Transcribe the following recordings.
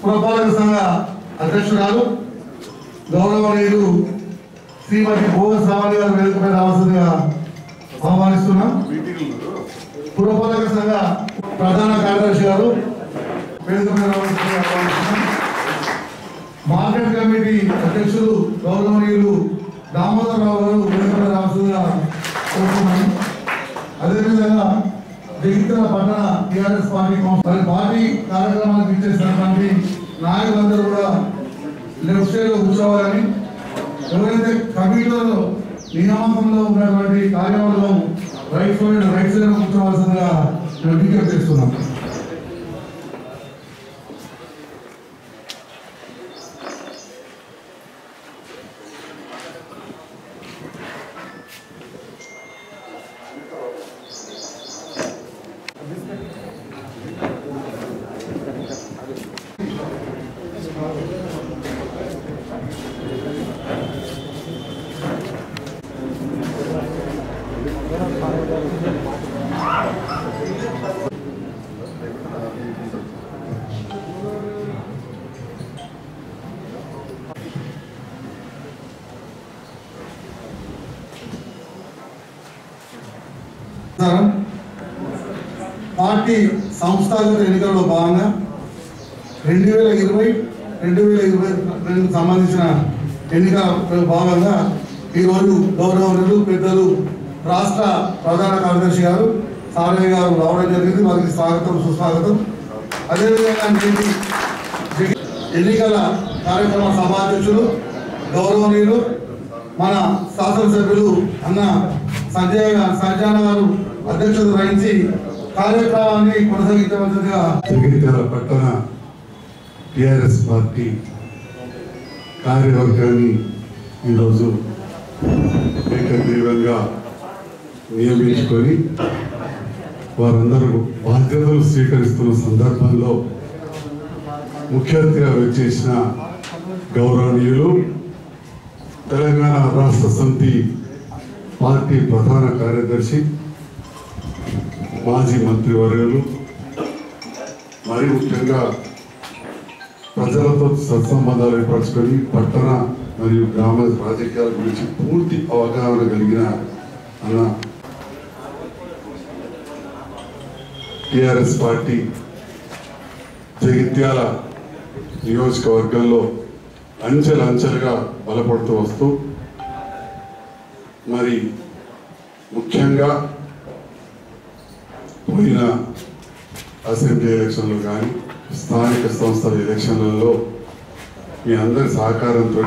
పురపాలక సంఘ అధ్యక్షురాలు గౌరవనీయులు శ్రీమతి భోగ శ్రావణి గారు వేదికపై రావాల్సిందిగా ఆహ్వానిస్తున్నాం పురపాలక సంఘ ప్రధాన కార్యదర్శి గారు వేదికపై రావాల్సిందిగా ఆహ్వానిస్తున్నాం మార్కెట్ కమిటీ అధ్యక్షులు గౌరవనీయులు దామోదరరావు గారు వేదికపై రావాల్సిందిగా కోరుతున్నాను అదేవిధంగా జగిత్యాల పట్టణ టిఆర్ఎస్ పార్టీ కౌన్సిల్ మరి పార్టీ కార్యక్రమాలకు ఇచ్చేసినటువంటి నాయకులందరూ కూడా లెఫ్ట్ సైడ్ లో కూర్చోవాలని ఎవరైతే కమిటీలో నియామకంలో ఉన్నటువంటి కార్యవర్గం రైట్ సైడ్ రైట్ సైడ్ లో కూర్చోవాల్సిందిగా మేము విజ్ఞప్తి చేస్తున్నాం నమస్కారం పార్టీ సంస్థాగత ఎన్నికల్లో భాగంగా రెండు వేల ఇరవై రెండు వేల ఇరవై రెండుకు సంబంధించిన ఎన్నికల భాగంగా ఈరోజు గౌరవనీయులు పెద్దలు రాష్ట్ర ప్రధాన కార్యదర్శి గారు సారయ్య గారు రావడం జరిగింది వారికి స్వాగతం సుస్వాగతం అదేవిధంగా నేటి జగి- ఎన్నికల కార్యక్రమ సభాధ్యక్షులు గౌరవనీయులు మన శాసనసభ్యులు అన్న సంజయ్ గా- సంజయన గారు అధ్యక్షత వహించి కార్యక్రమాన్ని కొనసాగించవలసిందిగా జగిత్యాల పట్టణ టిఆర్ఎస్ పార్టీ కార్యవర్గాన్ని ఈరోజు ఏకగ్రీవంగా నియమించుకొని వారందరూ బాధ్యతలు స్వీకరిస్తున్న సందర్భంలో ముఖ్య అతిథిగా వచ్చేసిన గౌరవనీయులు తెలంగాణ రాష్ట్ర సమితి పార్టీ ప్రధాన కార్యదర్శి మాజీ మంత్రివర్యులు మరి ముఖ్యంగా ప్రజలతో సత్సంబంధాలు ఏర్పరచుకొని పట్టణ మరియు గ్రామ రాజకీయాల గురించి పూర్తి అవగాహన కలిగిన అన్న టిఆర్ఎస్ పార్టీ జగిత్యాల నియోజకవర్గంలో అంచెలంచెలుగా బలపడుతూ వస్తూ మరి ముఖ్యంగా పోయిన అసెంబ్లీ ఎలక్షన్లు కానీ స్థానిక సంస్థల ఎలక్షన్లలో మీ అందరి సహకారంతో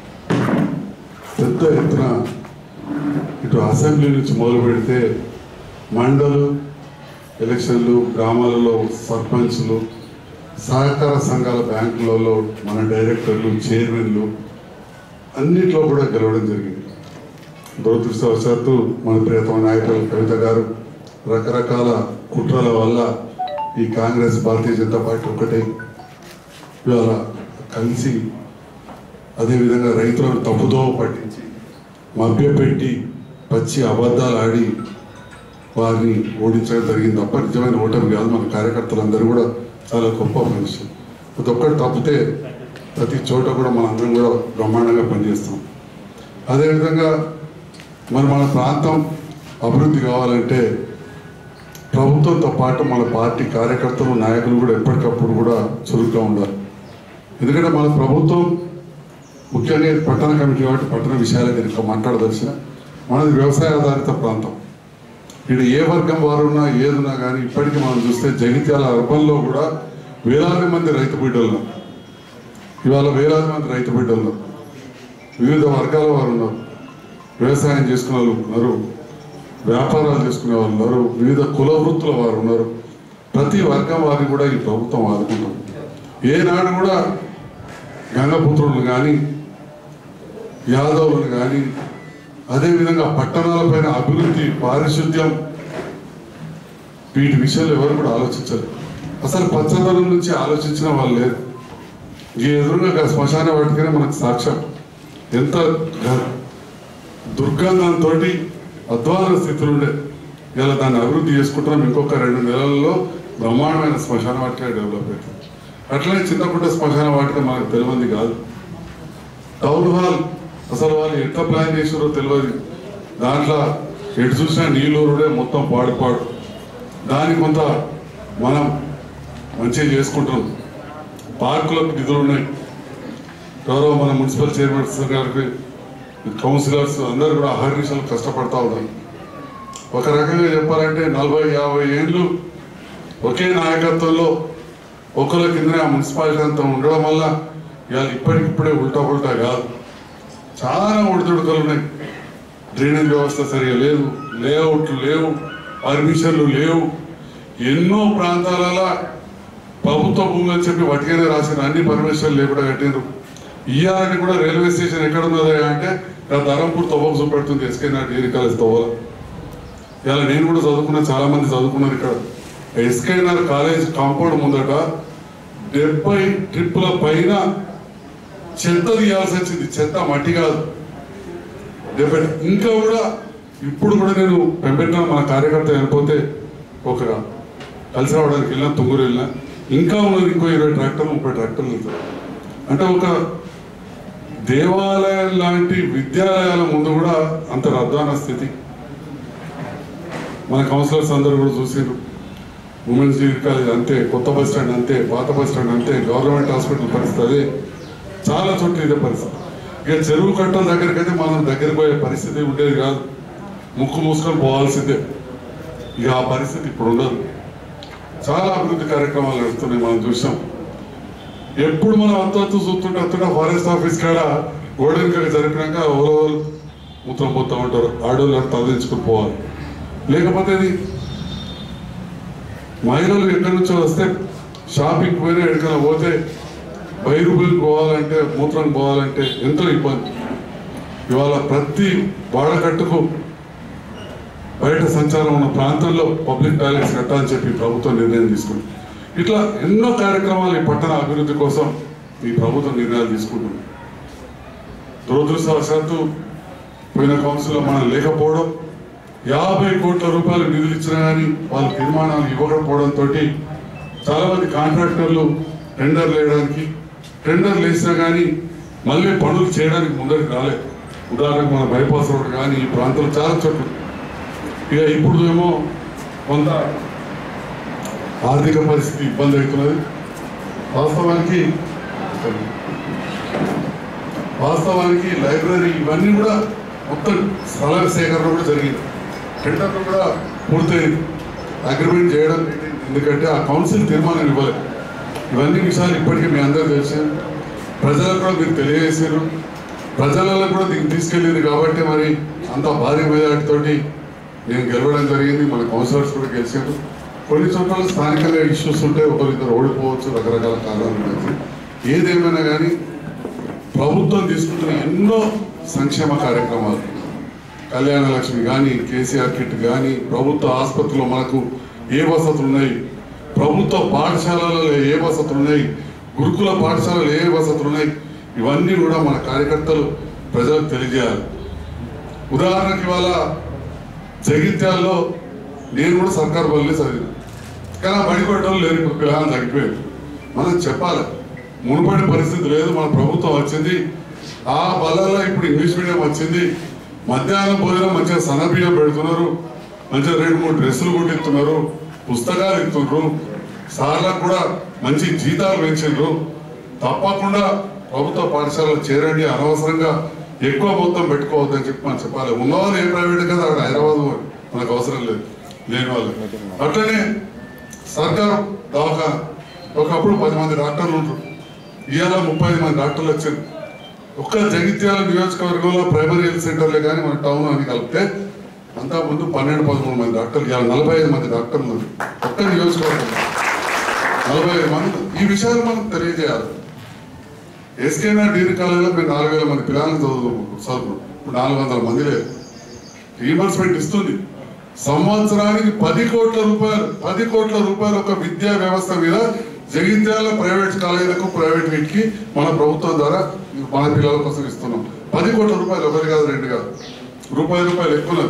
పెద్ద ఎత్తున ఇటు అసెంబ్లీ నుంచి మొదలు పెడితే మండలు ఎలక్షన్లు గ్రామాలలో సర్పంచ్లు సహకార సంఘాల బ్యాంకులలో మన డైరెక్టర్లు చైర్మన్లు అన్నిట్లో కూడా గెలవడం జరిగింది దురదృష్టవశాత్తు మన ప్రియతమ నాయకులు కవిత గారు రకరకాల కుట్రల వల్ల ఈ కాంగ్రెస్ భారతీయ జనతా పార్టీ ఒకటే ఇవాళ కలిసి అదేవిధంగా రైతులను తప్పుదోవ పట్టించి మభ్యపెట్టి పచ్చి అబద్ధాలు ఆడి వారిని ఓడించడం జరిగింది తప్ప నిజమైన ఓటమి కాదు మన కార్యకర్తలందరూ కూడా చాలా గొప్ప మనుషులు ప్రతి ఒక్కటి తప్పితే ప్రతి చోట కూడా మన అందరం కూడా బ్రహ్మాండంగా పనిచేస్తాం అదేవిధంగా మరి మన ప్రాంతం అభివృద్ధి కావాలంటే ప్రభుత్వంతో పాటు మన పార్టీ కార్యకర్తలు నాయకులు కూడా ఎప్పటికప్పుడు కూడా చురుగ్గా ఉండాలి ఎందుకంటే మన ప్రభుత్వం ముఖ్యంగా ఇది పట్టణ కమిటీ కాబట్టి పట్టణ విషయాలే నేను ఇంకా మాట్లాడదలిసిన మనది వ్యవసాయ ఆధారిత ప్రాంతం ఇక్కడ ఏ వర్గం వారు ఉన్నా ఏదున్నా కానీ ఇప్పటికీ మనం చూస్తే జగిత్యాల అర్బన్లో కూడా వేలాది మంది రైతు బిడ్డలు ఉన్నారు. ఇవాళ వేలాది మంది రైతు బిడ్డలు ఉన్నారు. వివిధ వర్గాల వారు ఉన్నారు వ్యవసాయం చేసుకునే వాళ్ళు ఉన్నారు వ్యాపారాలు చేసుకునే వాళ్ళు ఉన్నారు వివిధ కుల వృత్తుల వారు ఉన్నారు ప్రతి వర్గం వారిని కూడా ఈ ప్రభుత్వం ఆదుకుంటుంది ఏనాడు కూడా గంగపుత్రులను కానీ యాదవులను కానీ అదేవిధంగా పట్టణాలపైన అభివృద్ధి పారిశుద్ధ్యం వీటి విషయంలో ఎవరు కూడా ఆలోచించరు అసలు పచ్చదనం నుంచి ఆలోచించిన వాళ్ళు లేరు ఈ ఎదురుగా గా శ్మశాన వాటికనే మనకు సాక్ష్యం ఎంత గ- దుర్గంధంతో అధ్వాన స్థితిలో ఉండే ఇలా దాన్ని అభివృద్ధి చేసుకుంటున్నాం ఇంకొక రెండు నెలల్లో బ్రహ్మాండమైన శ్మశాన వాటిక డెవలప్ అవుతుంది అట్లనే చిన్నపుట్ట శ్మశాన వాటిక మనకు తెలియంది కాదు టౌన్ హాల్ అసలు వాళ్ళు ఎట్లా ప్లాన్ చేసారో తెలియదు దాంట్లో ఎటు చూసినా నీళ్ళూరుడే మొత్తం పాడు పాడు దానికి కొంత మనం మంచిగా చేసుకుంటున్నాం పార్కులకు నిధులు ఉన్నాయి గౌరవ మన మున్సిపల్ చైర్మన్స్ గారికి కౌన్సిలర్స్ అందరూ కూడా అహర్నిశలు కష్టపడతా ఉన్నారు ఒక రకంగా చెప్పాలంటే నలభై యాభై ఏళ్ళు ఒకే నాయకత్వంలో ఒకళ్ళ కిందనే ఆ మున్సిపాలిటీ అంతా ఉండడం వల్ల ఇవాళ ఇప్పటికిప్పుడే ఉల్టా ఉల్టా కాదు చాలా ఉడిదుడుకలు ఉన్నాయి డ్రైనేజ్ వ్యవస్థ సరిగా లేదు లేఅవుట్లు లేవు పర్మిషన్లు లేవు ఎన్నో ప్రాంతాలలో ప్రభుత్వ భూములు అని చెప్పి వటికనే రాసిన అన్ని పర్మిషన్లు లేకుండా కట్టినారు ఇయ్యాలని కూడా రైల్వే స్టేషన్ ఎక్కడ ఉన్నదా అంటే ఇక్కడ ధరంపూర్ తవ్వకు చూపెడుతుంది ఎస్కే నా డిగ్రీ కాలేజ్ తవ్వాల ఇలా నేను కూడా చదువుకున్నా చాలా మంది చదువుకున్నారు ఇక్కడ ఎస్కేఆర్ కాలేజ్ కాంపౌండ్ ముందట డెబ్బై ట్రిప్పుల పైన చెత్త తీయాల్సి వచ్చింది చెత్త మట్టి కాదు డెబ్బై ఇంకా కూడా ఇప్పుడు కూడా నేను పెంపెట్టిన మన కార్యకర్త చనిపోతే ఒక కలిసి రావడానికి వెళ్ళినా తుంగూరు వెళ్ళినా ఇంకా ఉన్నది ఇంకో ఇరవై ట్రాక్టర్లు ముప్పై ట్రాక్టర్లు వెళ్తారు అంటే ఒక దేవాలయం లాంటి విద్యాలయాల ముందు కూడా అంత రద్దాన స్థితి మన కౌన్సిలర్స్ అందరూ కూడా చూసారు ఉమెన్స్ డిగ్రీ కాలేజ్ అంతే కొత్త బస్ స్టాండ్ అంతే పాత బస్ స్టాండ్ అంతే గవర్నమెంట్ హాస్పిటల్ పరిస్థితి అదే చాలా చోట్ల ఇదే పరిస్థితి ఇక చెరువు కట్టల దగ్గరికి అయితే మనం దగ్గరికి పోయే పరిస్థితి ఉండేది కాదు ముక్కు మూసుకొని పోవాల్సిందే ఇక ఆ పరిస్థితి ఇప్పుడు ఉండదు చాలా అభివృద్ధి కార్యక్రమాలు నడుస్తున్నాయి మనం చూసాం ఎప్పుడు మనం అంతత్తు చూస్తుంటే వస్తుంటే ఫారెస్ట్ ఆఫీస్ కాడ గోడెనక జరిపినాక ఓలవోలు మూత్రం పోతా ఉంటారు ఆడోళ్ళు అంతా తదించుకుని పోవాలి లేకపోతే ఇది మహిళలు ఎక్కడి నుంచో వస్తే షాపింగ్ పోయినా ఎక్కడికైనా పోతే వెయ్యి రూపాయలు పోవాలంటే మూత్రం పోవాలంటే ఎంతో ఇబ్బంది ఇవాళ ప్రతి వాడకట్టుకు బయట సంచారం ఉన్న ప్రాంతంలో పబ్లిక్ టాయిలెట్స్ కట్టాలని చెప్పి ప్రభుత్వం నిర్ణయం తీసుకుంది ఇట్లా ఎన్నో కార్యక్రమాలు ఈ పట్టణ అభివృద్ధి కోసం ఈ ప్రభుత్వం నిర్ణయాలు తీసుకుంటుంది దురదృష్టవశాత్తు పోయిన కౌన్సిల్లో మనం లేకపోవడం యాభై కోట్ల రూపాయలు నిధులు ఇచ్చినా కానీ వాళ్ళ తీర్మానాలు ఇవ్వకపోవడంతో చాలా మంది కాంట్రాక్టర్లు టెండర్లు వేయడానికి టెండర్లు వేసినా కానీ మళ్ళీ పనులు చేయడానికి ముందరికి రాలేదు ఉదాహరణకు మన బైపాస్ రోడ్ కానీ ఈ ప్రాంతంలో చాలా చోట్ల ఇక ఇప్పుడు ఏమో కొంత ఆర్థిక పరిస్థితి ఇబ్బంది అవుతున్నది వాస్తవానికి వాస్తవానికి లైబ్రరీ ఇవన్నీ కూడా మొత్తం స్థల సేకరణ కూడా జరిగింది టెండర్లు కూడా పూర్తయింది అగ్రిమెంట్ చేయడం ఎందుకంటే ఆ కౌన్సిల్ తీర్మానం ఇవ్వలేదు ఇవన్నీ విషయాలు ఇప్పటికీ మీ అందరూ తెలిసారు ప్రజలకు కూడా మీరు తెలియజేశారు ప్రజలలో కూడా దీన్ని తీసుకెళ్ళింది కాబట్టి మరి అంత భారీ మెజార్టీతోటి నేను గెలవడం జరిగింది మన కౌన్సిలర్స్ కూడా గెలిచారు కొన్ని చోట్ల స్థానికంగా ఇష్యూస్ ఉంటే ఒకరిద్దరు ఓడిపోవచ్చు రకరకాల కారణాలు ఉండొచ్చు ఏదేమైనా కానీ ప్రభుత్వం తీసుకుంటున్న ఎన్నో సంక్షేమ కార్యక్రమాలు కళ్యాణ లక్ష్మి కానీ కేసీఆర్ కిట్ కానీ ప్రభుత్వ ఆసుపత్రిలో మనకు ఏ వసతులు ఉన్నాయి ప్రభుత్వ పాఠశాలలలో ఏ వసతులు ఉన్నాయి గురుకుల పాఠశాలలో ఏ వసతులు ఉన్నాయి ఇవన్నీ కూడా మన కార్యకర్తలు ప్రజలకు తెలియజేయాలి ఉదాహరణకి ఇవాళ జగిత్యాల్లో నేను కూడా సర్కార్ బల్లే చదివాను కానీ ఆ బడి కొట్టడం లేరు ఇప్పుడు పిల్లలు తగ్గిపోయారు మనం చెప్పాలి మునుపటి పరిస్థితి లేదు మన ప్రభుత్వం వచ్చింది ఆ బలలో ఇప్పుడు ఇంగ్లీష్ మీడియం వచ్చింది మధ్యాహ్నం భోజనం మంచిగా సన్నబియ్యం పెడుతున్నారు మంచిగా రెండు మూడు డ్రెస్సులు కూడా ఇస్తున్నారు పుస్తకాలు ఇస్తున్నారు సార్లకు కూడా మంచి జీతాలు పెంచిండ్రు తప్పకుండా ప్రభుత్వ పాఠశాలలో చేరండి అనవసరంగా ఎక్కువ మొత్తం పెట్టుకోవద్దని చెప్పి మనం చెప్పాలి ఉన్నవాళ్ళు ఏ ప్రైవేట్ కదా అక్కడ హైదరాబాద్ పోయి. మనకు అవసరం లేదు లేని వాళ్ళు అట్లనే సర్కారు దవాఖాన ఒకప్పుడు పది మంది డాక్టర్లు ఉంటారు ఇవాళ ముప్పై ఐదు మంది డాక్టర్లు వచ్చారు ఒక్క జగిత్యాల నియోజకవర్గంలో ప్రైమరీ హెల్త్ సెంటర్లే కానీ మన టౌన్ అని కలిపితే అంతా ముందు పన్నెండు పదమూడు మంది డాక్టర్లు ఇవాళ నలభై ఐదు మంది డాక్టర్లు ఉన్నారు ఒక్క నియోజకవర్గం నలభై ఐదు మంది ఈ విషయాలు మనం తెలియజేయాలి ఎస్కేనా డిగ్రీ కాలేజీలో మేము నాలుగు వేల మంది పిల్లల్ని చదువు చదువు ఇప్పుడు నాలుగు వందల మంది లేదు రీఎంబర్స్మెంట్ ఇస్తుంది సంవత్సరానికి పది కోట్ల రూపాయలు పది కోట్ల రూపాయలు ఒక విద్యా వ్యవస్థ మీద జగిత్యాల ప్రైవేట్ కాలేజీలకు ప్రైవేట్ వీటికి మన ప్రభుత్వం ద్వారా మన పిల్లల కోసం ఇస్తున్నాం పది కోట్ల రూపాయలు ఒకటి కాదు రెండు కాదు రూపాయి రూపాయలు ఎక్కువ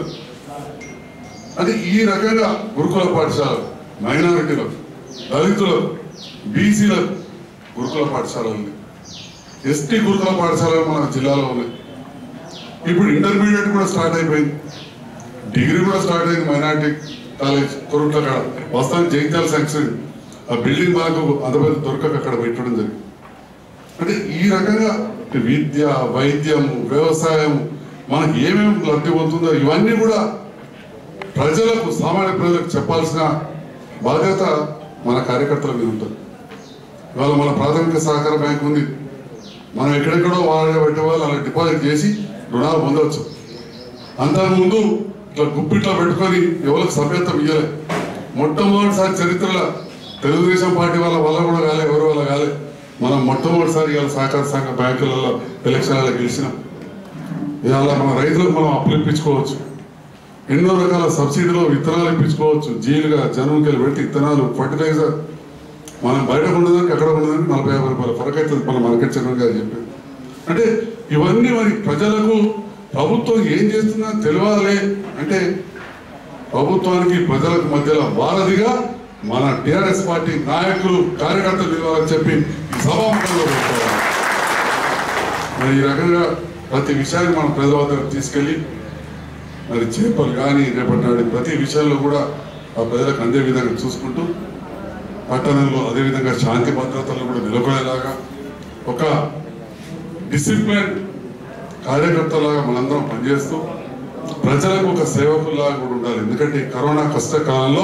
అది ఈ రకంగా గురుకుల పాఠశాల మైనారిటీలకు దళితులకు బీసీలకు గురుకుల పాఠశాలలు ఉన్నాయి ఎస్టీ గురుకుల పాఠశాలలు మన జిల్లాలో ఉన్నాయి ఇప్పుడు ఇంటర్మీడియట్ కూడా స్టార్ట్ అయిపోయింది డిగ్రీ కూడా స్టార్ట్ అయింది మైనార్టీ కాలేజ్ కొరుట్ల కాడ వస్తాను జైత్యాల సెక్షన్ ఆ బిల్డింగ్ మనకు అంత పెద్ద దొరకక అక్కడ పెట్టడం జరిగింది అంటే ఈ రకంగా విద్య వైద్యము వ్యవసాయం మనకి ఏమేమి లబ్ధి పొందుతుందో ఇవన్నీ కూడా ప్రజలకు సామాన్య ప్రజలకు చెప్పాల్సిన బాధ్యత మన కార్యకర్తల మీద ఉంటుంది ఇవాళ మన ప్రాథమిక సహకార బ్యాంక్ ఉంది మనం ఎక్కడెక్కడో వాళ్ళ పెట్టే వాళ్ళు అలా డిపాజిట్ చేసి రుణాలు పొందవచ్చు అంతకుముందు ఇట్లా గుప్పిట్లో పెట్టుకొని ఎవరికి సభ్యత్వం ఇయ్యలే మొట్టమొదటిసారి చరిత్రలో తెలుగుదేశం పార్టీ వాళ్ళ వల్ల కూడా కాలే ఎవరి వల్ల కాలే మనం మొట్టమొదటిసారి ఇవాళ సహకార సంఘ బ్యాంకులలో ఎలక్షన్లలో గెలిచినాం ఇవాళ మన రైతులకు మనం అప్పులు ఇప్పించుకోవచ్చు ఎన్నో రకాల సబ్సిడీలో విత్తనాలు ఇప్పించుకోవచ్చు జీలుగా జనంకి పెట్టి విత్తనాలు ఫర్టిలైజర్ మనం బయట ఉండదానికి అక్కడ ఉండదానికి నలభై యాభై రూపాయల ఫరక్ అవుతుంది మన మార్కెట్ చంద్రన్ గారు చెప్పారు అంటే ఇవన్నీ మరి ప్రజలకు ప్రభుత్వం ఏం చేస్తుందో తెలియాలి అంటే ప్రభుత్వానికి ప్రజలకు మధ్యలో వారధిగా మన టిఆర్ఎస్ పార్టీ నాయకులు కార్యకర్తలు ఇవ్వాలని చెప్పి ఈ సభాముఖంలో పెట్టుకోవాలి మరి ఈ రకంగా ప్రతి విషయాన్ని మనం ప్రజల వద్దకు తీసుకెళ్ళి మరి చేపలు కానీ రేపటి నాడు ప్రతి విషయంలో కూడా ఆ ప్రజలకు అందే విధంగా చూసుకుంటూ పట్టణంలో అదేవిధంగా శాంతి భద్రతలు కూడా నెలకొనేలాగా ఒక డిసిప్లిన్ కార్యకర్తలాగా మనందరం పనిచేస్తూ ప్రజలకు ఒక సేవకుల్లాగా కూడా ఉండాలి ఎందుకంటే ఈ కరోనా కష్టకాలంలో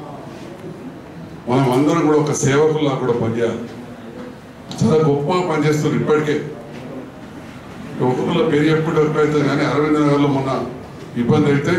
మనం అందరం కూడా ఒక సేవకుల్లాగా కూడా పనిచేయాలి చాలా గొప్ప పనిచేస్తున్నారు ఇప్పటికే ఒక్కొక్కల పేరు చెప్పుకుంటే ఎక్కువైతుంది కానీ అరవింద్ నగర్లో మొన్న ఇబ్బంది అయితే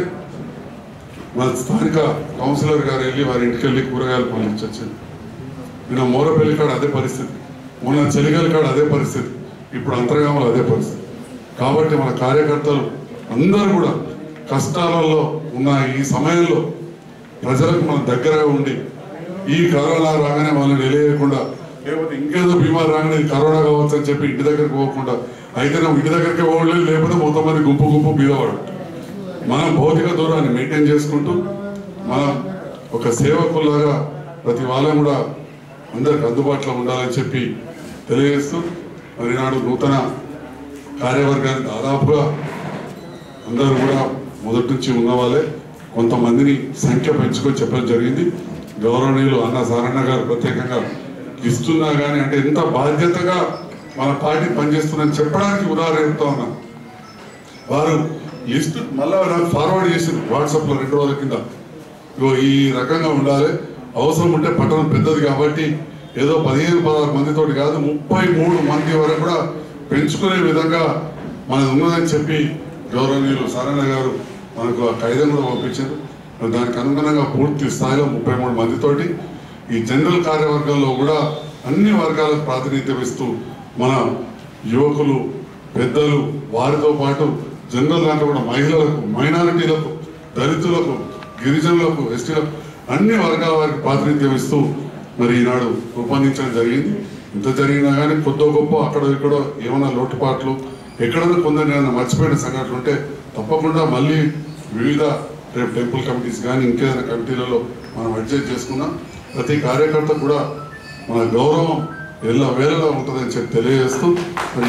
మన స్థానిక కౌన్సిలర్ గారు వెళ్ళి వారి ఇంటికి వెళ్ళి కూరగాయలు పండించి వచ్చింది నిన్న మోరపల్లి కాడ అదే పరిస్థితి మొన్న చెలిగల్ కాడ అదే పరిస్థితి ఇప్పుడు అంతర్గామలు అదే పరిస్థితి కాబట్టి మన కార్యకర్తలు అందరూ కూడా కష్టాలలో ఉన్న ఈ సమయంలో ప్రజలకు మన దగ్గరగా ఉండి ఈ కరోనా రాగానే వాళ్ళని నిలయకుండా లేకపోతే ఇంకేదో బీమార్ రాగానే ఇది కరోనా కావచ్చు అని చెప్పి ఇంటి దగ్గరికి పోకుండా అయితే నువ్వు ఇంటి దగ్గరికి పోవట్లేదు లేకపోతే మొత్తం మంది గుంపు గుంపు బీదవాడు మనం భౌతిక దూరాన్ని మెయింటైన్ చేసుకుంటూ మనం ఒక సేవకులాగా ప్రతి వాళ్ళం కూడా అందరికి అందుబాటులో ఉండాలని చెప్పి తెలియజేస్తూ మరి నాడు నూతన కార్యవర్గాన్ని దాదాపుగా అందరూ కూడా మొదటి నుంచి ఉన్న వాళ్ళే కొంతమందిని సంఖ్య పెంచుకొని చెప్పడం జరిగింది గౌరవనీయులు అన్న సారన్న గారు ప్రత్యేకంగా ఇస్తున్నా కానీ అంటే ఎంత బాధ్యతగా మన పార్టీ పనిచేస్తుందని చెప్పడానికి ఉదాహరణ చెప్తా ఉన్నా వారు లిస్ట్ మళ్ళా నాకు ఫార్వర్డ్ చేసింది వాట్సాప్ లో రెండు రోజుల కింద ఇగో ఈ రకంగా ఉండాలి అవసరం ఉంటే పట్టణం పెద్దది కాబట్టి ఏదో పదిహేను పదహారు మందితోటి కాదు ముప్పై మూడు మంది వరకు కూడా పెంచుకునే విధంగా మనది ఉన్నదని చెప్పి గౌరవనీయులు సారణ గారు మనకు ఆ ఖైదం కూడా పంపించారు మరి దానికి అనుగుణంగా పూర్తి స్థాయిలో ముప్పై మూడు మందితోటి ఈ జనరల్ కార్యవర్గంలో కూడా అన్ని వర్గాలకు ప్రాతినిధ్యం ఇస్తూ మన యువకులు పెద్దలు వారితో పాటు జనరల్ దాంట్లో కూడా మహిళలకు మైనారిటీలకు దళితులకు గిరిజనులకు ఎస్టీలకు అన్ని వర్గాల వారికి ప్రాతినిధ్యం ఇస్తూ మరి ఈనాడు రూపొందించడం జరిగింది ఇంత జరిగినా కానీ కొద్దో గొప్ప అక్కడ ఇక్కడ ఏమైనా లోటుపాట్లు ఎక్కడైనా కొందరు ఏమైనా మర్చిపోయిన సంఘటనలు ఉంటే తప్పకుండా మళ్ళీ వివిధ రేపు టెంపుల్ కమిటీస్ కానీ ఇంకేదైనా కమిటీలలో మనం అడ్జస్ట్ చేసుకున్నాం ప్రతి కార్యకర్త కూడా మన గౌరవం ఎల్ల వేళలా ఉంటుందని చెప్పి తెలియజేస్తూ మరి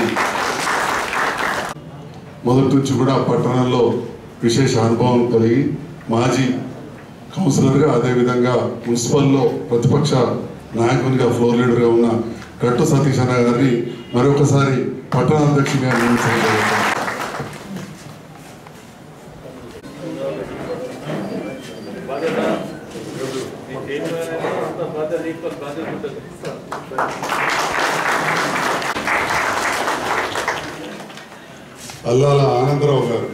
మొదటి నుంచి కూడా పట్టణంలో విశేష అనుభవం కలిగి మాజీ కౌన్సిలర్గా అదేవిధంగా మున్సిపల్లో ప్రతిపక్ష నాయకునిగా ఫ్లోర్ లీడర్గా ఉన్న గట్టు సతీష్ అన్న గారిని మరొకసారి పట్టణ అధ్యక్షుడిగా నియమించడం జరుగుతుంది. బాధ్యత నీకు ఏం కావాలంటే అంత బాధ్యత ఈక్వల్ బాధ్యత ఉంటుంది అల్లాల ఆనందరావు గారు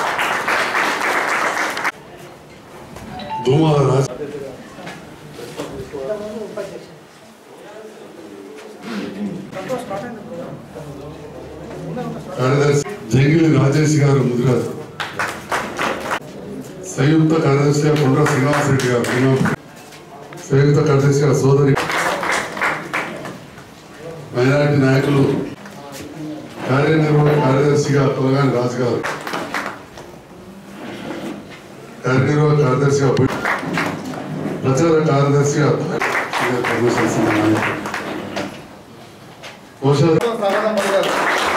దుమాల రాజ కార్యదర్శి జంగిలి రాజేష్ గారు ముదిరాజు సంయుక్త కార్యదర్శిగా కొండ్ర శ్రీనివాస్ రెడ్డి గారు శ్రీనివాస్ సంయుక్త కార్యదర్శిగా సోదరి మైనారిటీ నాయకులు కార్యనిర్వాహక కార్యదర్శిగా కులగాని రాజు గారు కార్యనిర్వాహక కార్యదర్శిగా బుయ్- ప్రచార కార్యదర్శిగా పరమేశ్వర సింగ్ నాయక్. కౌశల్ స్వాగతం పలికారు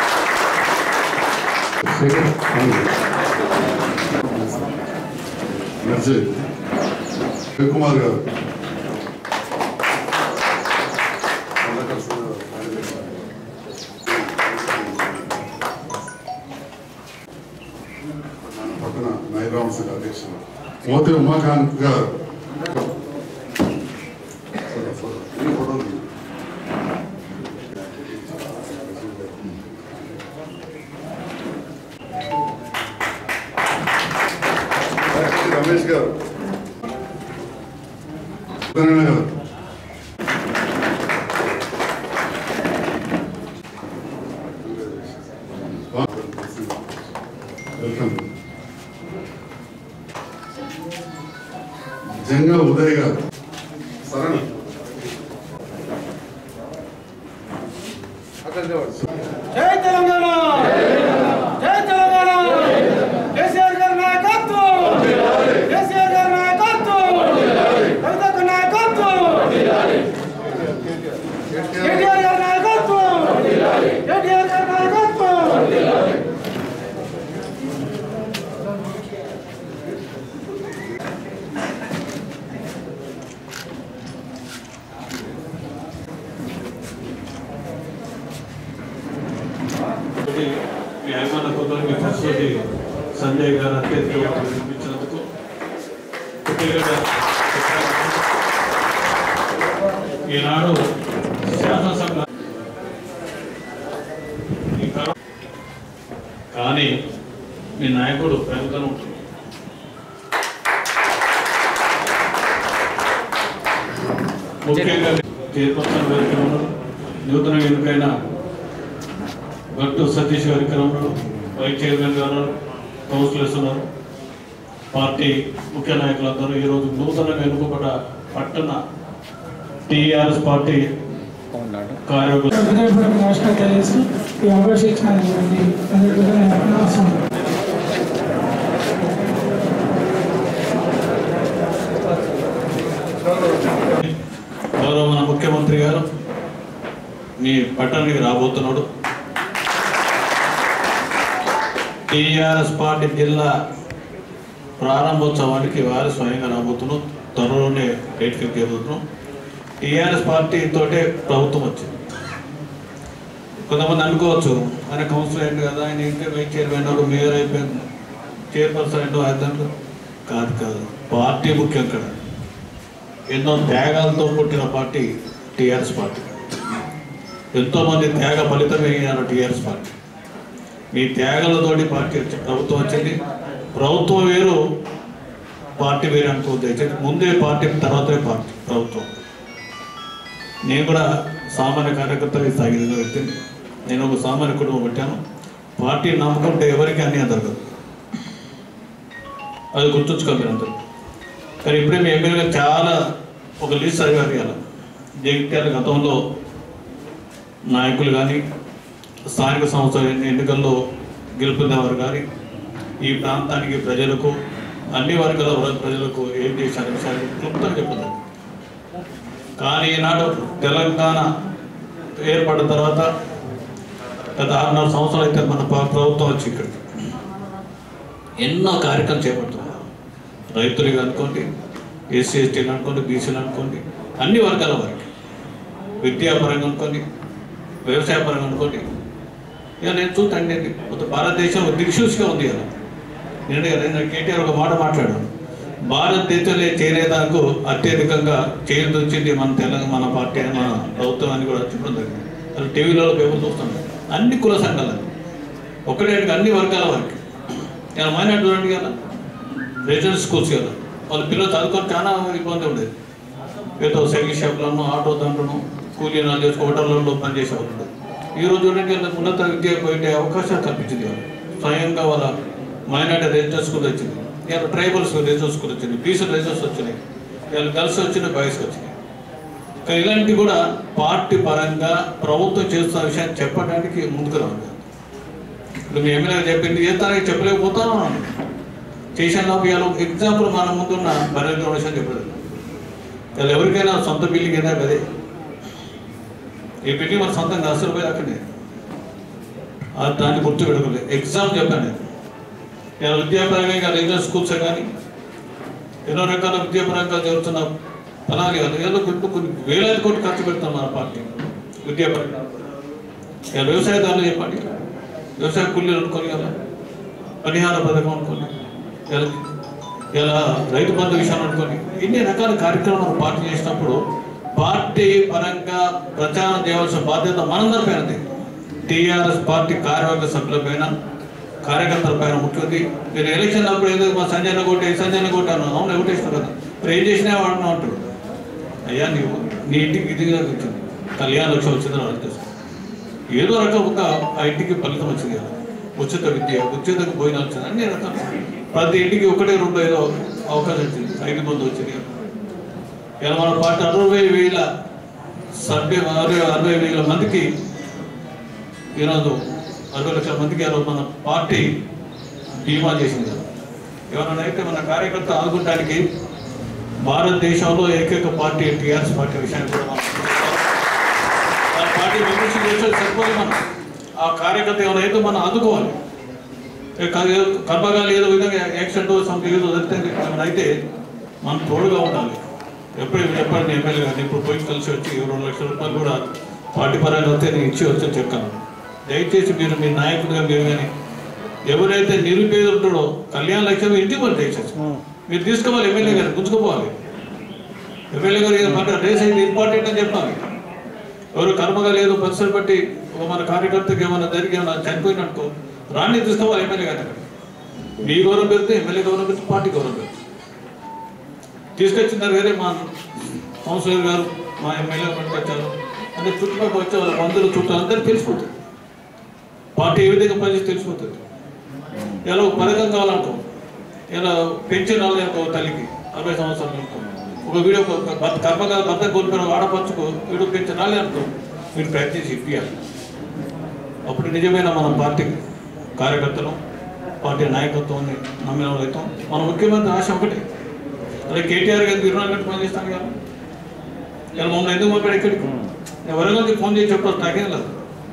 శేఖర్ నర్సీ రవికుమార్ గారు పక్కన నైరామ సంఘ అధ్యక్షులు మోతి ఉమాకాంత్ గారు ఈ ఫోటో ఉంది. రమేష్ గారు నారాయణ గారు వెల్కమ్ జంగా ఉదయ్ గారు సరణ అక్కడ జై తెలంగాణ జై తెలంగాణ కేసీఆర్ గారి నాయకత్వం కేసీఆర్ గారి నాయకత్వం కవితకు నాయకత్వం కేటీఆర్ గారి నాయకత్వం కేటీఆర్ గారి నాయకత్వం ఒకటి మీ అభిమాన కొందరికి ఫస్ట్ సంజయ్ గారు అత్యధికంగా వినిపించినందుకు ముఖ్యంగా ఈనాడు శాసనసభ ఈ కరో- కానీ మీ నాయకుడు పెరుగుతూనే ఉంటుంది ముఖ్యంగా చైర్పర్సన్ గారికి ఉన్నారు నూతన ఎన్నికైన గట్టు సతీష్ గారి ఇక్కడ ఉన్నారు వైస్ చైర్మన్ గారు కౌన్సిలర్స్ ఉన్నారు పార్టీ ముఖ్య నాయకులందరూ ఈరోజు నూతనంగా ఎన్నుకోబడ్డ పట్టణ టీఆర్ఎస్ పార్టీ కార్యకర్త హృదయపూర్వక నమస్కారం తెలియజేస్తూ ఈ అవకాశం ఇచ్చినటువంటి అందరికీ కూడా నేను నమస్కారం గౌరవ మన ముఖ్యమంత్రి గారు మీ పట్టణానికి రాబోతున్నాడు టీఆర్ఎస్ పార్టీ జిల్లా ప్రారంభోత్సవానికి వారు స్వయంగా రాబోతున్నాం త్వరలోనే బయటికి తీరుతున్నాం టీఆర్ఎస్ పార్టీ తోటే ప్రభుత్వం వచ్చింది కొంతమంది అనుకోవచ్చు ఆయన కౌన్సిలర్ అయింది కదా ఆయన ఇంకా వైస్ చైర్మన్ అయ్యాడు, మేయర్ అయిపోయింది చైర్పర్సన్ అయ్యాడు, అదంతా కాదు కాదు పార్టీ ముఖ్యం కదా ఎన్నో త్యాగాలతో పుట్టిన పార్టీ టీఆర్ఎస్ పార్టీ ఎంతో మంది త్యాగ ఫలితమే అయిన టీఆర్ఎస్ పార్టీ మీ త్యాగాలతోటి పార్టీ వచ్చి ప్రభుత్వం వచ్చింది ప్రభుత్వం వేరు పార్టీ వేరు అనుకోవద్దు దయచేసి ముందే పార్టీ తర్వాతే పార్టీ ప్రభుత్వం నేను కూడా సామాన్య కార్యకర్తగా సాగిన వ్యక్తిని నేను ఒక సామాన్య కుటుంబం పెట్టాను పార్టీ నమ్ముకుంటే ఎవరికి అన్యాయం జరగదు అది గుర్తుంచుకోవాలి అందరూ కానీ ఇప్పుడే మీ ఎమ్మెల్యేగా చాలా ఒక లిస్ట్ చదివారు ఇవాళ జగిత్యాల గతంలో నాయకులు కానీ స్థానిక సంస్థల ఎన్ని- ఎన్నికల్లో గెలుపొందేవారు కానీ ఈ ప్రాంతానికి ప్రజలకు అన్ని వర్గాల వర్గ ప్రజలకు ఏం చేశారు విషయాలు క్లుప్తంగా చెప్తున్నారు కానీ ఈనాడు తెలంగాణ ఏర్పడిన తర్వాత గత ఆరున్నర సంవత్సరాలు అయితే మన ప్ర- ప్రభుత్వం వచ్చి ఇక్కడికి ఎన్నో కార్యక్రమం చేపడుతున్నారు రైతులుగా అనుకోండి ఎస్సీ ఎస్టీలు అనుకోండి బీసీలు అనుకోండి అన్ని వర్గాల వారికి విద్యాపరంగా అనుకోండి వ్యవసాయపరంగా అనుకోండి ఇక నేను చూడండి మొత్తం భారతదేశం ఒక దిక్సూచిగా ఉంది కదా నేను నేను కేటీఆర్ ఒక మాట మాట్లాడాను భారతదేశంలో చేరేదాకు అత్యధికంగా చేరుతూ వచ్చింది మన తెలంగాణ మన పార్టీ మన ప్రభుత్వం అని కూడా చెప్పడం జరిగింది అది టీవీలో పేపర్ చూస్తున్నాం అన్ని కుల సంఘాలు ఒకటే అన్ని వర్గాల వారికి నేను మైనార్టీ చూడండి కదా రెసిడెన్స్ స్కూల్స్ కదా వాళ్ళ పిల్లలు చదువుకొని చాలా ఇబ్బంది ఉండేది ఏదో సైకిల్ షాప్లను ఆటో దాంట్లోనూ కూలీ నాలు చేసి హోటళ్ళలో పనిచేసేవాళ్ళు ఉండేది. ఈ రోజు చూడండి వాళ్ళ ఉన్నత విద్య పోయే అవకాశం కల్పించింది వాళ్ళు స్వయంగా వాళ్ళ మైనార్టీ రెసిడెన్స్ స్కూల్ వచ్చింది ఇలా ట్రైబల్స్ రెసిడెన్స్ స్కూల్ వచ్చింది బీసీ రెసిడెన్స్ వచ్చినాయి ఇలా గర్ల్స్ వచ్చినాయి బాయ్స్ వచ్చినాయి కానీ ఇలాంటివి కూడా పార్టీ పరంగా ప్రభుత్వం చేస్తున్న విషయాన్ని చెప్పడానికి ముందుకు రావాలి ఇప్పుడు మీ ఎమ్మెల్యే చెప్పింది ఏ తారీఖు చెప్పలేకపోతాను చేసిన ఇవాళ ఎగ్జాంపుల్ మన ముందున్న బరేంద్ర విషయం చెప్పలేదు ఇవాళ ఎవరికైనా సొంత బిల్డింగ్ అయినా కదే ఈ పెట్టి మన సొంతంగా అసలు పోయి అక్కడే ఆ దాన్ని గుర్తు పెట్టుకోలేదు ఎగ్జామ్ చెప్పాను నేను ఇలా విద్యాపరంగా ఇంకా రెగ్యులర్ స్కూల్స్ కానీ ఎన్నో రకాల విద్యాపరంగా జరుగుతున్న ఫలాలు కాదు ఏదో కొన్ని కొన్ని వేలాది కోట్లు ఖర్చు పెడతాం మన పార్టీ విద్యాపరంగా ఇలా వ్యవసాయదారులు చెప్పండి వ్యవసాయ కూలీలు అనుకోని కదా పరిహార పథకం అనుకోని ఇలా ఇలా రైతు బంధు విషయం అనుకోని ఇన్ని రకాల కార్యక్రమాలు పార్టీ చేసినప్పుడు పార్టీ పరంగా ప్రచారం చేయవలసిన బాధ్యత మనందరి పైన ఉంది టీఆర్ఎస్ పార్టీ కార్యవర్గ సభ్యుల పైన కార్యకర్తల పైన ఉంటుంది మీరు ఎలక్షన్ అప్పుడు ఏదో మా సంజయ్ కొట్టే సంజయ్ కొట్టాను అవును ఎవటేసినావు కదా మరి ఏం చేసినా వాడినా అంటాడు అయ్యా నీవు నీ ఇంటికి ఇదిగా వచ్చింది కళ్యాణ లక్ష్యం వచ్చిందని అర్థం చేసుకో ఏదో రకంగా ఆ ఇంటికి ఫలితం వచ్చింది కదా ఉచిత విద్య ఉచిత భోజనం వచ్చింది అన్ని రకాలు ప్రతి ఇంటికి ఒకటే రెండు ఐదో అవకాశం వచ్చింది ఐదు మంది వచ్చింది ఇలా మన పార్టీ అరవై వేల సభ్య అరవై అరవై వేల మందికి ఈరోజు అరవై లక్షల మందికి ఈరోజు మన పార్టీ బీమా చేసింది కదా ఎవరైనా అయితే మన కార్యకర్త ఆదుకుంటానికి భారతదేశంలో ఏకైక పార్టీ టీఆర్ఎస్ పార్టీ విషయాన్ని కూడా మనం ఆ పార్టీ మెంబర్షిప్ చేస్తే సరిపోదు మనం ఆ కార్యకర్త ఎవరైతే మనం ఆదుకోవాలి ఏ క- ఏదో కర్మగాలి ఏదో విధంగా యాక్సిడెంట్ సంథింగ్ ఏదో జరిగితే ఏమైనా అయితే మనం తోడుగా ఉండాలి ఎప్పుడు చెప్పండి ఎమ్మెల్యే గారిని ఇప్పుడు పోయి కలిసి వచ్చి రెండు లక్షల రూపాయలు కూడా పార్టీ పరంగా వస్తే నేను ఇచ్చి వచ్చని చెప్తాను దయచేసి మీరు మీ నాయకుడిగా మీరు కానీ ఎవరైతే నిరుపేద ఉంటాడో కళ్యాణ లక్ష్యం ఇంటికి పోయి దయచేసి మీరు తీసుకోవాలి ఎమ్మెల్యే గారు గుంజుకోపోవాలి ఎమ్మెల్యే గారు ఏదో మాట రేస్ అయితే ఇంపార్టెంట్ అని చెప్పాలి ఎవరు కర్మగా లేదు పరిస్థితి బట్టి ఒక మన కార్యకర్తకి ఏమైనా జరిగి ఏమైనా చనిపోయినట్టు రాణి తీసుకోవాలి ఎమ్మెల్యే గారి దగ్గర. మీ గౌరవం పెడితే ఎమ్మెల్యే గౌరవం పెడితే పార్టీ గౌరవం పెడితే తీసుకొచ్చినారు వేరే మా కౌన్సిలర్ గారు మా ఎమ్మెల్యే పట్టుకొచ్చారు అంటే చుట్టుపక్కల వచ్చే వాళ్ళ బంధువులు చుట్టాలు అందరికీ తెలిసిపోతుంది పార్టీ ఏ విధంగా పనిచేసి తెలిసిపోతుంది ఇలా ఒక పథకం కావాలనుకో ఇలా పెన్షన్ వాళ్ళ తల్లికి అరవై సంవత్సరాలు అనుకో ఒక వీడియో భర్త కర్మగా భర్త కోల్పోయిన ఆడపచ్చుకో వీడియో పెన్షన్ రాలే అనుకో మీరు ప్రయత్నించి ఇప్పియాలి అప్పుడు నిజమైన మన పార్టీ కార్యకర్తలు పార్టీ నాయకత్వాన్ని నమ్మిన వాళ్ళైతే మన ముఖ్యమంత్రి ఆశ ఒకటే అదే కేటీఆర్ గారికి ఇరవై నాలుగు గంటలు పనిచేస్తాను కదా ఇలా మమ్మల్ని ఎందుకు పంపాడు ఇక్కడికి నేను వరంగల్కి ఫోన్ చేసి చెప్పాల్సి నాకేం లేదు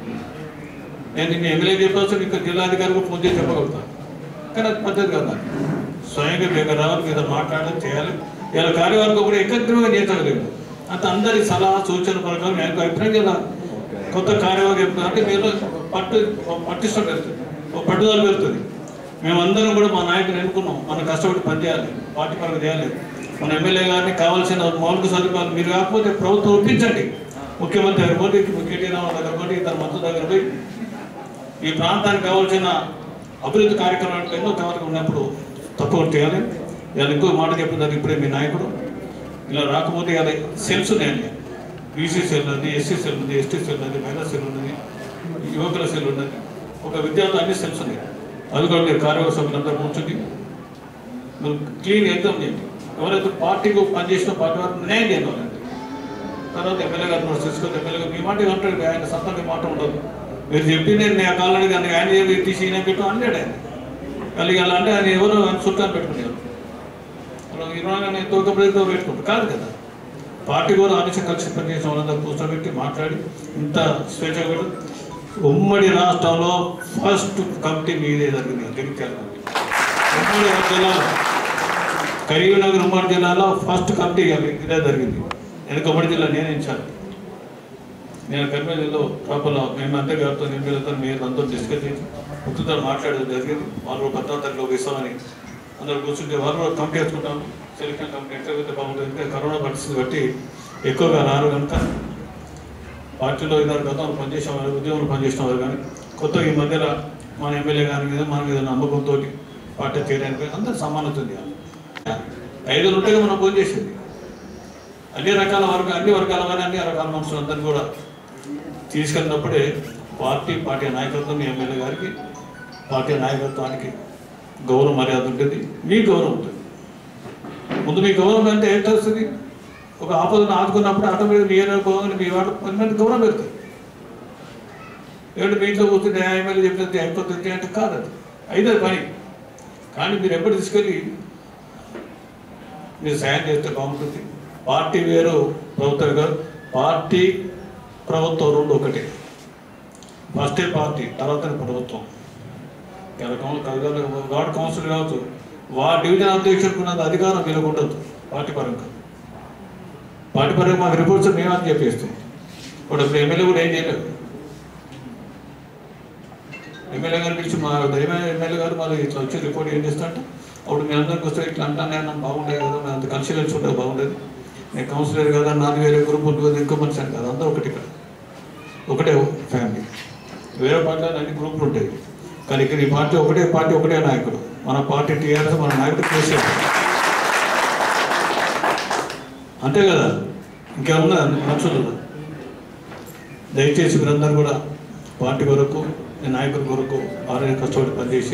నేను నిన్న ఎమ్మెల్యే చెప్పాల్సి ఇక్కడ జిల్లాధికారికి ఫోన్ చేసి చెప్పగలుగుతాను కానీ అది పద్ధతి కాదు నాకు. స్వయంగా మీకు రావాలి మీద మాట్లాడాలి చేయాలి ఇలా కార్యవర్గం కూడా ఏకగ్రీవంగా చేతలేదు అంత అందరి సలహా సూచన ప్రకారం నాకు అభిప్రాయం కదా కొత్త కార్యవర్గం చెప్తున్నా అంటే మీరు పట్టు పట్టిష్టం పెడుతుంది ఒక పట్టుదల పెడుతుంది మేమందరం కూడా మా నాయకుని ఎన్నుకున్నాం మనం కష్టపడి పనిచేయాలి పార్టీ పరంగా చేయాలి మన ఎమ్మెల్యే గారిని కావాల్సిన మౌలిక సదుపాయాలు మీరు కాకపోతే ప్రభుత్వం ఒప్పించండి ముఖ్యమంత్రి దగ్గర పోటీ కేటీ రామారావు దగ్గర పోటీ ఇతర మంత్రుల దగ్గర పోయి ఈ ప్రాంతానికి కావాల్సిన అభివృద్ధి కార్యక్రమాలకు ఎన్నో కార్యక్రమం ఉన్నప్పుడు తప్పకుండా చేయాలి ఇలా ఇంకో మాట చెప్తున్నారు ఇప్పుడే మీ నాయకుడు ఇలా రాకపోతే ఇలా సెల్స్ ఉన్నాయండి బీసీ సెల్ ఉంది ఎస్సీ సెల్ ఉంది ఎస్టీ సెల్ ఉంది మహిళా సెల్ ఉన్నది యువకుల సెల్ ఉన్నది ఒక విద్యార్థి అన్ని సెల్స్ ఉన్నాయి అది కూడా మీరు కార్యవర్గ సభ్యులందరూ కూర్చుని మీరు క్లీన్ ఎగ్జామ్ చేయండి ఎవరైతే పార్టీకి పనిచేసిన పార్టీ వారు న్యాయం చేయండి వాళ్ళంటే తర్వాత ఎమ్మెల్యే గారు నోట్స్ తీసుకొని ఎమ్మెల్యే గారు మీ మాట అంటాడు ఆయన సొంత మీ మాట ఉండదు మీరు చెప్పి నేను నా కాళ్ళని కానీ ఆయన ఏమి తీసి ఈయన పెట్టు అన్నాడు ఆయన కలిగి అలా అంటే ఆయన ఎవరు ఆయన చుట్టాలు పెట్టుకునేవారు అలా ఇరవై నేను తోకపడితో పెట్టుకుంటారు కాదు కదా పార్టీ కూడా ఆలోచన కలిసి పనిచేసిన వాళ్ళందరూ కూర్చోబెట్టి మాట్లాడి ఇంత స్వేచ్ఛగా పెట్టి ఉమ్మడి రాష్ట్రంలో ఫస్ట్ కమిటీ మీదే జరిగింది జగిత్యాల కమిటీ ఉమ్మడి జిల్లాలో కరీంనగర్ ఉమ్మడి జిల్లాలో ఫస్ట్ కమిటీ ఇదే జరిగింది వెనుక ఉమ్మడి జిల్లా నేనే ఇచ్చాను నేను కర్మేజీలో లోపల మేము అంతే గారితో నేను వీళ్ళతో మీరు అందరూ డిస్కస్ చేసి ముఖ్యతో మాట్లాడడం జరిగింది వాళ్ళు పద్నాలుగు తారీఖులోకి ఇస్తామని అందరూ కూర్చుంటే వాళ్ళు కూడా కమిటీ వేసుకుంటాము సెలక్షన్ కమిటీ ఎక్కడైతే బాగుంటుంది ఇంకా కరోనా పరిస్థితి బట్టి ఎక్కువగా రారు కనుక పార్టీలో ఇద్దరు గతంలో పనిచేసిన వారు ఉద్యోగంలో పనిచేసిన వారు కానీ కొత్త ఈ మధ్యలో మన ఎమ్మెల్యే గారి మీద మన మీద నమ్మకంతో పార్టీ చేయడానికి అందరూ సమానత ఉంది ఐదు ఉంటే మనం ఫోన్ చేసేది అన్ని రకాల వర్గ అన్ని వర్గాల కానీ అన్ని రకాల మనుషులందరినీ కూడా తీసుకెళ్ళినప్పుడే పార్టీ పార్టీ నాయకత్వం మీ ఎమ్మెల్యే గారికి పార్టీ నాయకత్వానికి గౌరవ మర్యాద ఉంటుంది మీ గౌరవం ఉంటుంది ముందు మీ గౌరవం అంటే ఏంటి వస్తుంది ఒక ఆపదను ఆదుకున్నప్పుడు ఆటోమేటిక్ మీ ఏరియా గౌరవం మీ వాడు పది మంది గౌరవం పెడుతుంది ఏడు మీ ఇంట్లో కూర్చుంటే ఆ ఎమ్మెల్యే చెప్తుంది అయిపోతుంది అంటే కాదు అది అయితే పని కానీ మీరు ఎప్పుడు తీసుకెళ్ళి మీరు సాయం చేస్తే బాగుంటుంది పార్టీ వేరు ప్రభుత్వం గారు పార్టీ ప్రభుత్వం రెండు ఒకటి ఫస్టే పార్టీ తర్వాతనే ప్రభుత్వం గాడ్ కౌన్సిల్ కావచ్చు వార్డ్ డివిజన్ అధ్యక్షుడికి ఉన్నంత అధికారం వీళ్ళకు ఉండదు పార్టీ పరంగా పార్టీ పరంగా మాకు రిపోర్ట్స్ మేమని చెప్పేస్తాం ఇప్పుడు ఇప్పుడు ఎమ్మెల్యే కూడా ఏం చేయలేదు ఎమ్మెల్యే గారు పిలిచి మా దైవ ఎమ్మెల్యే గారు మరి ఇట్లా వచ్చి రిపోర్ట్ ఏం చేస్తాంటే అప్పుడు మీ అందరికి వస్తే ఇట్లా అంటానే అన్నాం బాగుండేది కదా మేము అంత కలిసి కలిసి ఉంటే బాగుండేది నేను కౌన్సిలర్ కదా నాలుగు వేరే గ్రూప్ ఉంటుంది ఇంకో మనిషి అని కదా అందరూ ఒకటి ఇక్కడ ఒకటే ఫ్యామిలీ వేరే పార్టీలో అన్ని గ్రూపులు ఉంటాయి కానీ ఇక్కడ ఈ పార్టీ ఒకటే పార్టీ ఒకటే నాయకుడు మన పార్టీ టీఆర్ఎస్ మన నాయకుడు కేసీఆర్ అంతే కదా ఇంకేమన్నా మనుషులు దయచేసి మీరందరూ కూడా పార్టీ కొరకు ఈ నాయకుల కొరకు ఆరోగ్య కష్టపడి పనిచేసి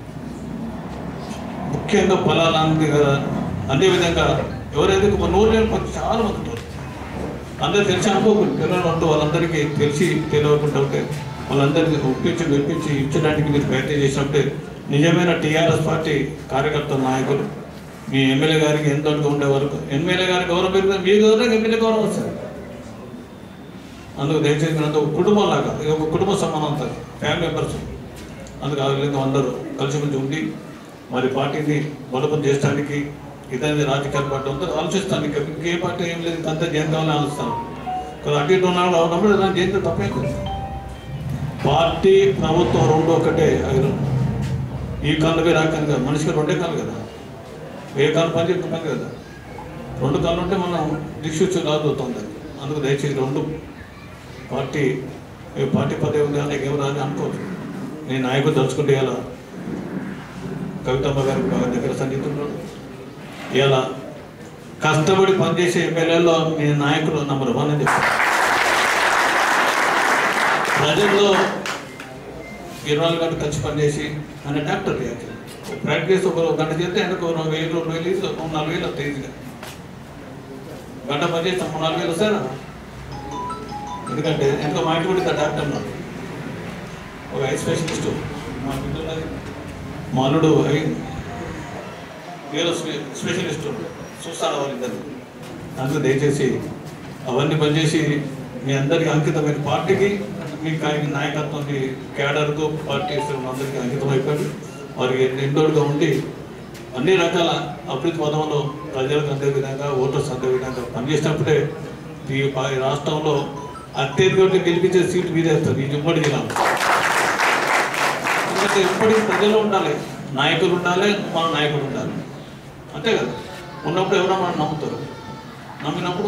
ముఖ్యంగా ఫలాలాంటి కదా అదేవిధంగా ఎవరైతే ఒక నూరు లేని పని చాలా మంది ఉంటారు అందరూ తెలిసి అనుకోకుండా పిల్లలు ఉంటూ వాళ్ళందరికీ తెలిసి తెలియకుండా ఉంటే వాళ్ళందరికీ ఒప్పించి మెప్పించి ఇచ్చడానికి మీరు ప్రయత్నం చేసినప్పుడే నిజమైన టీఆర్ఎస్ పార్టీ కార్యకర్త నాయకులు మీ ఎమ్మెల్యే గారికి ఎంత ఉండే వరకు ఎమ్మెల్యే గారికి గౌరవం పెరిగితే మీ గౌరవం ఎమ్మెల్యే గౌరవం వస్తుంది అందుకు దయచేసి మీరు అంతా ఒక కుటుంబం లాగా ఇది ఒక కుటుంబ సమానం ఉంటుంది ఫ్యామిలీ మెంబర్స్ అందుకు ఆ విధంగా అందరూ కలిసిమెలిసి ఉండి మరి పార్టీని బలోపం చేయడానికి ఇతని రాజకీయ పార్టీ ఉందో ఆలోచిస్తాను ఇంకా ఇంకే పార్టీ ఏం లేదు అంతా జయం కావాలని ఆలోచిస్తాను కదా అటు ఇటు ఉన్నాడు ఉన్నప్పుడు దాన్ని చేస్తే తప్పేం లేదు పార్టీ ప్రభుత్వం రెండు ఒకటే అది ఈ కళ్ళు వేరే ఆ కళ్ళు కదా మనిషికి రెండే కళ్ళు కదా ఏ కళ్ళు పని చెప్పి పని కదా రెండు కళ్ళు ఉంటే మనం దిక్షిచ్చు రాజవుతుంది అందుకు దయచేసి రెండు పార్టీ ఏ పార్టీ పదవి ఉంది అని ఎవరు అని అనుకోవచ్చు నేను నాయకుడు తలుచుకుంటే ఇలా కవితమ్మ గారికి బాగా దగ్గర సన్నిహితున్నాడు ఇలా కష్టపడి పనిచేసే ఎమ్మెల్యేలో మీ నాయకులు నంబర్ వన్ అని చెప్తారు ప్రజల్లో ఇరవై నాలుగు గంటలు కలిసి పనిచేసి ఆయన డాక్టర్ ప్రాక్టీస్ ఒక గంట చేస్తే ఆయనకు ఒక వెయ్యి రెండు వేలు ఇస్తే ఒక నాలుగు వేలు వస్తాయి ఈజీగా గంట పని చేస్తే ఒక నాలుగు వేలు వస్తారా ఎందుకంటే ఎంతో మా ఇంటి కూడా డాక్టర్ ఉన్నాడు ఒక ఐ స్పెషలిస్ట్ మా ఇంటి ఉన్నది మా అల్లుడు ఐ వేరే స్పెషలిస్ట్ చూస్తాడు వాళ్ళిద్దరు అందుకు దయచేసి అవన్నీ పనిచేసి మీ అందరికీ అంకితమైన పార్టీకి మీ కా- నాయకత్వం మీ కేడర్కు పార్టీ అందరికీ అంకితం అయిపోయి వారికి నిండోడుగా ఉండి అన్ని రకాల అభివృద్ధి పదంలో ప్రజలకు అందే విధంగా ఓటర్స్ అందే విధంగా పనిచేసినప్పుడే ఈ పా- ఈ రాష్ట్రంలో అత్యధికంగా గెలిపించే సీటు మీదే వస్తుంది ఈ ఉమ్మడి జిల్లాలో ఎందుకంటే ఎప్పటికీ ప్రజలు ఉండాలి నాయకులు ఉండాలి మన నాయకులు ఉండాలి అంతే కదా ఉన్నప్పుడు ఎవరో మనం నమ్ముతారు నమ్మినప్పుడు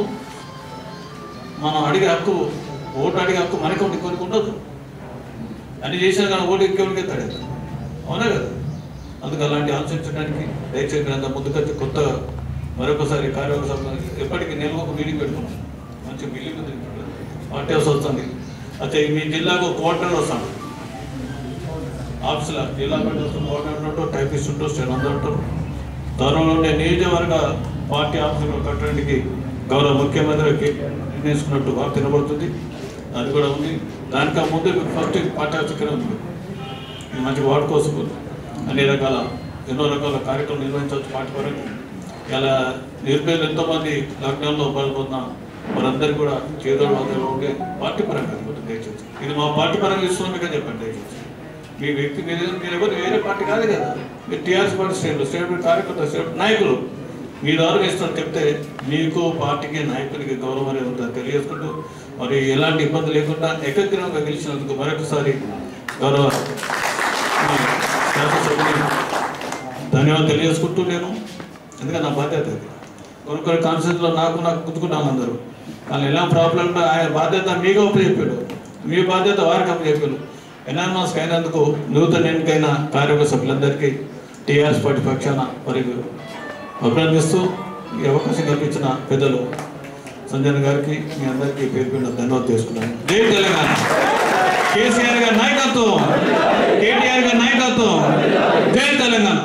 మనం అడిగే హక్కు ఓటు అడిగే హక్కు మనకు ఉంది కొన్ని ఉండదు అన్ని చేసినా కానీ ఓటు ఇంకెవరికి ఎత్తాడు అవునా కదా అందుకు అలాంటి ఆలోచించడానికి దయచేసి మీరు అంత ముందుకొచ్చి కొత్త మరొకసారి కార్యవర్గ సభ ఎప్పటికీ నెలకు ఒక మీటింగ్ పెట్టుకున్నాం మంచి మీటింగ్ ఉంది పార్టీ హౌస్ వస్తుంది అయితే మీ జిల్లాకు కోఆర్డినేటర్ వస్తాను ఆఫీసులో జిల్లా పెట్టేస్తున్న కోఆర్డినేటర్ ఉంటారు టైపిస్ట్ ఉంటారు స్టెనోందర్ ఉంటారు త్వరలో ఉండే నియోజకవర్గ పార్టీ ఆఫీసులో కట్టడానికి గౌరవ ముఖ్యమంత్రికి నిర్ణయించుకున్నట్టు వార్త వినబడుతుంది అది కూడా ఉంది దానికి ఆ ముందు ఫస్ట్ పార్టీ ఆఫీస్ ఇక్కడ ఉంది ఈ మంచి వార్డు కోసం అన్ని రకాల ఎన్నో రకాల కార్యక్రమాలు నిర్వహించవచ్చు పార్టీ పరంగా ఇలా నిరుపేదలు ఎంతోమంది లాక్డౌన్లో పాల్గొన్న వారందరికీ కూడా చేదోడు వాదోడు ఉండే పార్టీ పరంగా అది కూడా దయచేసి ఇది మా పార్టీ పరంగా ఇస్తున్నాం మీకు చెప్పండి దయచేసి మీ వ్యక్తి మీద మీరు ఎవరు వేరే పార్టీ కాదు కదా మీరు టీఆర్ఎస్ పార్టీ స్టేట్ స్టేట్ కార్యకర్త స్టేట్ నాయకులు మీ ద్వారా ఇస్తున్నారు చెప్తే మీకు పార్టీకి నాయకుడికి గౌరవం అనేది ఉంటుందని తెలియజేసుకుంటూ మరి ఎలాంటి ఇబ్బంది లేకుండా ఏకగ్రీవంగా గెలిచినందుకు మరొకసారి గౌరవ మీ శాసనసభ్యుని ధన్యవాదాలు తెలియజేసుకుంటూ నేను ఎందుకంటే నా బాధ్యత అది కొన్ని కొన్ని కాన్సెప్ట్లో నాకు నాకు గుర్తుకుంటాను అందరూ కానీ ఎలా ప్రాబ్లం ఉంటే ఆయన బాధ్యత మీకు అప్పు చెప్పాడు మీ బాధ్యత వారికి అప్పు చెప్పాడు ఎన్ఆర్మాస్కి అయినందుకు నూతన ఎన్నికైన కార్యవర్గ సభ్యులందరికీ టీఆర్ఎస్ పార్టీ పక్షాన మరి అభినందిస్తూ ఈ అవకాశం కల్పించిన పెద్దలు సంజయ్ గారికి మీ అందరికీ పేరు పేరు ధన్యవాదాలు చేసుకున్నాను జై తెలంగాణ కేసీఆర్ గారి నాయకత్వం కేటీఆర్ గారి నాయకత్వం జై తెలంగాణ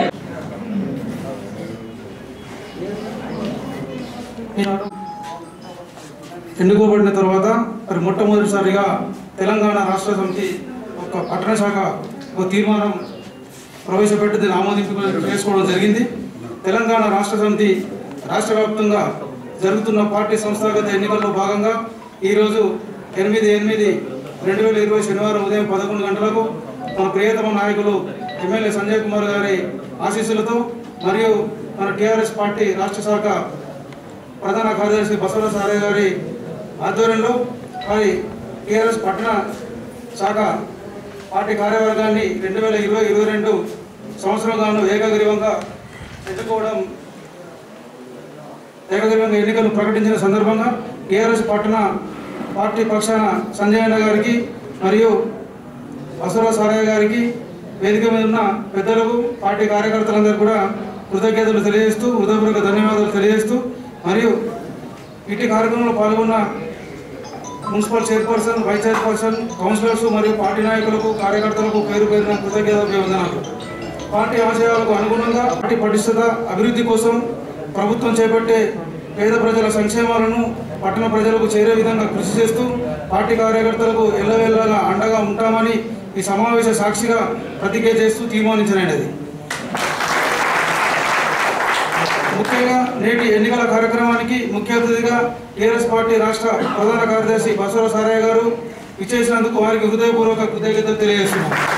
ఎన్నుకోబడిన తర్వాత మరి మొట్టమొదటిసారిగా తెలంగాణ రాష్ట్ర సమితి ఒక పట్టణ శాఖ ఒక తీర్మానం ప్రవేశపెట్టి దీన్ని ఆమోదింపు చేసుకోవడం జరిగింది తెలంగాణ రాష్ట్ర సమితి రాష్ట్ర వ్యాప్తంగా జరుగుతున్న పార్టీ సంస్థాగత ఎన్నికల్లో భాగంగా ఈరోజు ఎనిమిది ఎనిమిది రెండు వేల ఇరవై శనివారం ఉదయం పదకొండు గంటలకు మన ప్రియతమ నాయకులు ఎమ్మెల్యే సంజయ్ కుమార్ గారి ఆశీస్సులతో మరియు మన టీఆర్ఎస్ పార్టీ రాష్ట్ర శాఖ ప్రధాన కార్యదర్శి బసవరాజ సారయ్య గారి ఆధ్వర్యంలో మరి టీఆర్ఎస్ పట్టణ శాఖ పార్టీ కార్యవర్గాన్ని రెండు వేల ఇరవై ఇరవై రెండు సంవత్సరం గాను ఏకగ్రీవంగా ఎన్నుకోవడం ఏకగ్రీవంగా ఎన్నికలు ప్రకటించిన సందర్భంగా టీఆర్ఎస్ పట్టణ పార్టీ పక్షాన సంజయ్ అన్న గారికి మరియు బసవరాజ సారయ్య గారికి వేదిక మీద ఉన్న పెద్దలకు పార్టీ కార్యకర్తలందరూ కూడా కృతజ్ఞతలు తెలియజేస్తూ హృదయపూర్వక ధన్యవాదాలు తెలియజేస్తూ మరియు ఇటు కార్యక్రమంలో పాల్గొన్న municipal chairperson vice chairperson councillors మరియు పార్టీ నాయకులకు కార్యకర్తలకు పేరు పేరున కృతజ్ఞత అభివందనాలు పార్టీ ఆశయాలకు అనుగుణంగా పార్టీ పటిష్టత అభివృద్ధి కోసం ప్రభుత్వం చేపట్టే పేద ప్రజల సంక్షేమాలను పట్టణ ప్రజలకు చేరే విధంగా కృషి చేస్తూ పార్టీ కార్యకర్తలకు ఎల్లవెల్లగా అండగా ఉంటామని ఈ సమావేశ సాక్షిగా ప్రతిజ్ఞ చేస్తూ తీర్మానించినది ముఖ్యంగా నేటి ఎన్నికల కార్యక్రమానికి ముఖ్య అతిథిగా టీఆర్ఎస్ పార్టీ రాష్ట్ర ప్రధాన కార్యదర్శి బసవరాజ సారయ్య గారు ఇచ్చేసినందుకు వారికి హృదయపూర్వక కృతజ్ఞతలు తెలియజేస్తున్నాం